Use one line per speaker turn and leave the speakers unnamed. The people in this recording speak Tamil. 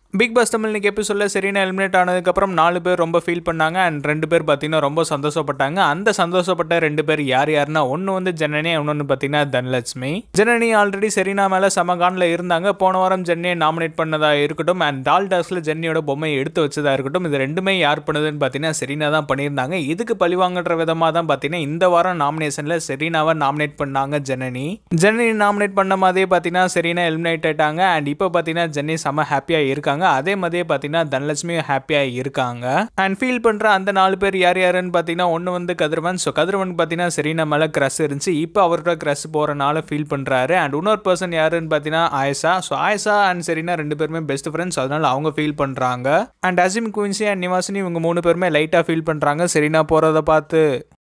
பிக் பாஸ் தமிழ் இன்னைக்கு எபிசோட்ல செரீனா எலிமினேட் ஆனதுக்கப்புறம் நாலு பேர் ரொம்ப ஃபீல் பண்ணாங்க அண்ட் ரெண்டு பேர் பார்த்தீங்கன்னா ரொம்ப சந்தோஷப்பட்டாங்க அந்த சந்தோஷப்பட்ட ரெண்டு பேர் யார் யாருன்னா ஒன்று வந்து ஜனனி இன்னொன்று பார்த்தீங்கன்னா தனலட்சுமி ஜனனி ஆல்ரெடி செரீனா மேலே சமகானில் இருந்தாங்க போன வாரம் ஜென்னியை நாமினேட் பண்ணதா இருக்கட்டும் அண்ட் டால் டாஸ்ல ஜென்னியோட பொம்மையை எடுத்து வச்சதா இருக்கட்டும் இது ரெண்டுமே யார் பண்ணதுன்னு பார்த்தீங்கன்னா செரீனா தான் பண்ணியிருந்தாங்க இதுக்கு பழிவாங்கன்ற விதமாக தான் பார்த்தீங்கன்னா இந்த வாரம் நாமினேஷனில் செரீனாவை நாமினேட் பண்ணாங்க ஜனனி ஜனனி நாமினேட் பண்ண மாதிரியே பார்த்தீங்கன்னா செரீனா எலிமினேட் ஆயிட்டாங்க அண்ட் இப்போ பார்த்தீங்கன்னா ஜென்னி செம்ம ஹாப்பியாக இருக்காங்க அதே மாதிரியே பார்த்தீங்கன்னா தனலட்சுமியும் ஹாப்பியாக இருக்காங்க அண்ட் ஃபீல் பண்ணுற அந்த நாலு பேர் யார் யாருன்னு பார்த்தீங்கன்னா ஒன்று வந்து கதிரவன் ஸோ கதிரவன் பார்த்தீங்கன்னா செரீனா மேலே க்ரஷ் இருந்துச்சு இப்போ அவரோட க்ரஷ் போகிறனால ஃபீல் பண்ணுறாரு அண்ட் இன்னொரு பர்சன் யாருன்னு பார்த்தீங்கன்னா ஆயசா ஸோ ஆயசா அண்ட் செரீனா ரெண்டு பேருமே பெஸ்ட் ஃப்ரெண்ட்ஸ் அதனால அவங்க ஃபீல் பண்ணுறாங்க அண்ட் அசிம் குயின்சி அண்ட் நிவாசினி இவங்க மூணு பேருமே லைட்டாக ஃபீல் பண்ணுறாங்க செரீனா போகிறத பார்த்து